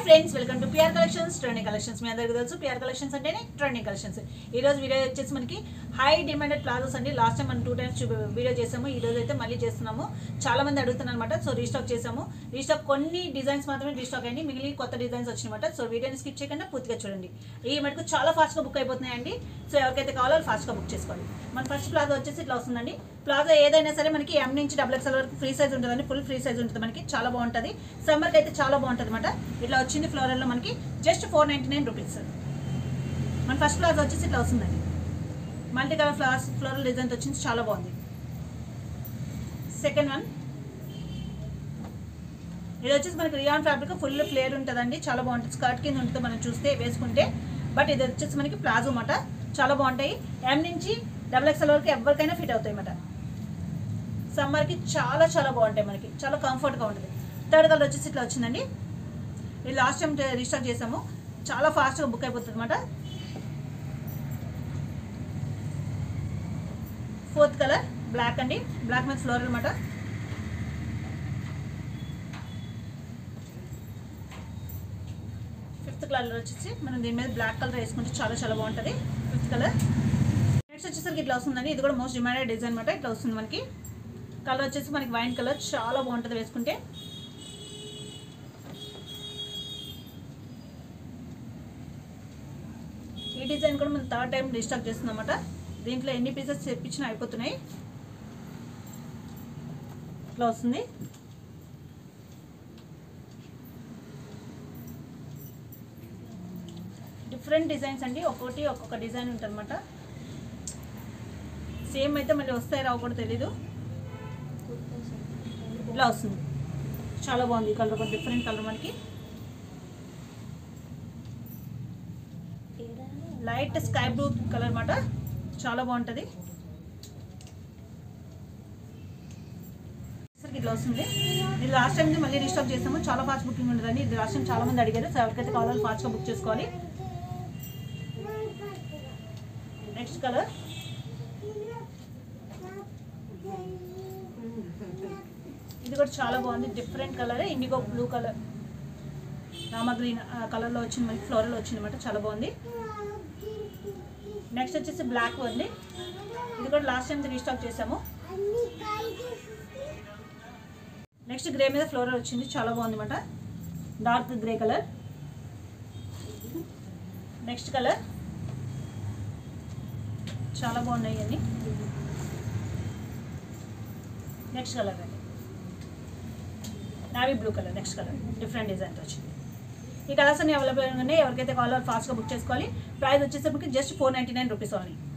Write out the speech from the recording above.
friends welcome to P R collections trending collections మీ అందరికీ తెలుసు పిఆర్ కలెక్షన్స్ అంటేనే ట్రెండింగ్ కలెక్షన్స్ ఈ రోజు వీడియో వచ్చేసి మనకి హై డిమాండెడ్ ప్లాజోస్ అండి లాస్ట్ టైం మనం టూ టైమ్స్ వీడియో చేసాము ఈ రోజు అయితే మళ్ళీ చేస్తున్నాము చాలా మంది అడుగుతున్నారు అనమాట సో రీస్టాక్ చేసాము రీస్టాక్ కొన్ని డిజైన్స్ మాత్రమే రీస్టాక్ అయ్యి మిగిలి కొత్త డిజైన్స్ వచ్చినమాట సో వీడియోని స్కిప్ చేయకుండా పూర్తిగా చూడండి ఈ మటుకు చాలా ఫాస్ట్గా బుక్ అయిపోతున్నాయండి సో ఎవరికైతే కావాలో వాళ్ళు ఫాస్ట్గా బుక్ చేసుకోండి మన ఫస్ట్ ప్లాజో వచ్చేసి ఇట్లా వస్తుందండి ప్లాజో ఏదైనా సరే మనకి ఎం నుంచి డబుల్ ఎక్స్ఎల్ వరకు ఫ్రీ సైజ్ ఉంటుందండి ఫుల్ ఫ్రీ సైజ్ ఉంటుంది మనకి చాలా బాగుంటుంది సమ్మర్కి అయితే చాలా బాగుంటుంది అనమాట ఇట్లా వచ్చింది ఫ్లోరల్లో మనకి just four ninety nine rupees మన ఫస్ట్ ప్లాజో వచ్చేసి ఇట్లా వస్తుందండి multi colour flowers floral design వచ్చింది చాలా బాగుంది సెకండ్ వన్ ఇది వచ్చేసి మనకి రియాన్ ఫ్యాబ్రిక్ ఫుల్ ఫ్లేర్ ఉంటుందండి చాలా బాగుంటుంది స్కర్ట్ కింద ఉంటుంది మనం చూస్తే వేసుకుంటే బట్ ఇది వచ్చేసి మనకి ప్లాజో అన్నమాట చాలా బాగుంటాయి ఎం నుంచి డబుల్ ఎక్స్ఎల్ వరకు ఎవరికైనా ఫిట్ అవుతాయి అన్నమాట సమ్మర్కి చాలా చాలా బాగుంటాయి మనకి చాలా కంఫర్ట్గా ఉంటుంది థర్డ్ కలర్ వచ్చేసి ఇట్లా వచ్చిందండి ఇది లాస్ట్ టైం రీస్టాక్ చేసాము చాలా ఫాస్ట్గా బుక్ అయిపోతుంది అనమాట ఫోర్త్ కలర్ బ్లాక్ అండి బ్లాక్ మీద ఫ్లోర్ అనమాట ఫిఫ్త్ కలర్ వచ్చేసి మనం దీని మీద బ్లాక్ కలర్ వేసుకుంటే చాలా చాలా బాగుంటుంది ఫిఫ్త్ కలర్ నెక్స్ట్ వచ్చేసరికి ఇట్లా వస్తుందండి ఇది కూడా మోస్ట్ డిమాండెడ్ డిజైన్ అనమాట ఇట్లా వస్తుంది మనకి కలర్ వచ్చేసి మనకి వైన్ కలర్ చాలా బాగుంటుంది వేసుకుంటే ఈ డిజైన్ కూడా మనం థర్డ్ టైం రీస్టాక్ చేస్తున్నాం అన్నమాట దీంట్లో ఎన్ని పీసెస్ తెప్పించినా అయిపోతున్నాయి ఇట్లా వస్తుంది డిఫరెంట్ డిజైన్స్ అండి ఒక్కొక్కటి ఒక్కొక్క డిజైన్ ఉంటుంది అనమాట సేమ్ అయితే మళ్ళీ వస్తాయి రావు కూడా తెలీదు ఇలా వస్తుంది చాలా బాగుంది ఈ కలర్ ఒక డిఫరెంట్ కలర్ మనకి లైట్ స్కై బ్లూ కలర్ అన్నమాట చాలా బాగుంటుంది అసలు ఇట్లా వస్తుంది ఇది లాస్ట్ టైం మళ్ళీ రీస్టాక్ చేసాము చాలా ఫాస్ట్ బుకింగ్ ఉంటుందండి ఇది లాస్ట్ టైం చాలా మంది అడిగారు సో ఎవరికైతే కావాలో ఫాస్ట్గా బుక్ చేసుకోవాలి నెక్స్ట్ కలర్ ఇది కూడా చాలా బాగుంది different colour indigo blue colour Rama green కలర్లో వచ్చింది మనకి ఫ్లోరల్ వచ్చింది అనమాట చాలా బాగుంది నెక్స్ట్ వచ్చేసి బ్లాక్ ఉంది ఇది కూడా లాస్ట్ టైం రీస్టాక్ చేసాము నెక్స్ట్ గ్రే మీద ఫ్లోరల్ వచ్చింది చాలా బాగుంది అనమాట dark grey colour next colour చాలా బాగున్నాయి అన్ని నెక్స్ట్ కలర్ అండి navy blue colour next colour different డిజైన్తో వచ్చింది ఈ కలర్స్ అన్ని అవైలబుల్ ఉన్నాయి ఎవరికైతే కావాలో ఫాస్ట్గా బుక్ చేసుకోవాలి ప్రైస్ వచ్చేసరికి just four ninety nine rupees only